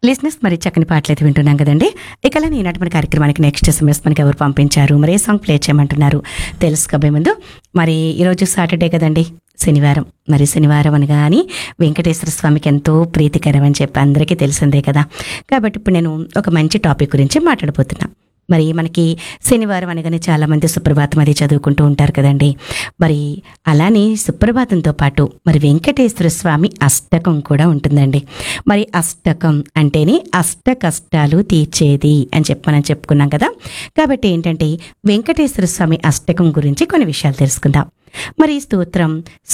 లిసినెస్ మరి చక్కని పాటలు అయితే వింటున్నాం కదండి ఇక ఈనాటి మన కార్యక్రమానికి నెక్స్ట్ ఎస్ఎంఎస్ మనకి ఎవరు పంపించారు మరి ఏ సాంగ్ ప్లే చేయమంటున్నారు తెలుసుకోబోయే ముందు మరి ఈరోజు సాటర్డే కదండి శనివారం మరి శనివారం అనగాని వెంకటేశ్వర స్వామికి ఎంతో ప్రీతికరం అని చెప్పి అందరికీ తెలిసిందే కదా కాబట్టి ఇప్పుడు నేను ఒక మంచి టాపిక్ గురించి మాట్లాడబోతున్నా మరి మనకి శనివారం అనగానే చాలామంది సుప్రభాతం అది చదువుకుంటూ ఉంటారు కదండి మరి అలానే సుప్రభాతంతో పాటు మరి వెంకటేశ్వర స్వామి అష్టకం కూడా ఉంటుందండి మరి అష్టకం అంటేనే అష్ట కష్టాలు తీర్చేది అని చెప్పి మనం చెప్పుకున్నాం కదా కాబట్టి ఏంటంటే వెంకటేశ్వర స్వామి అష్టకం గురించి కొన్ని విషయాలు తెలుసుకుందాం మరి ఈ స్తోత్రం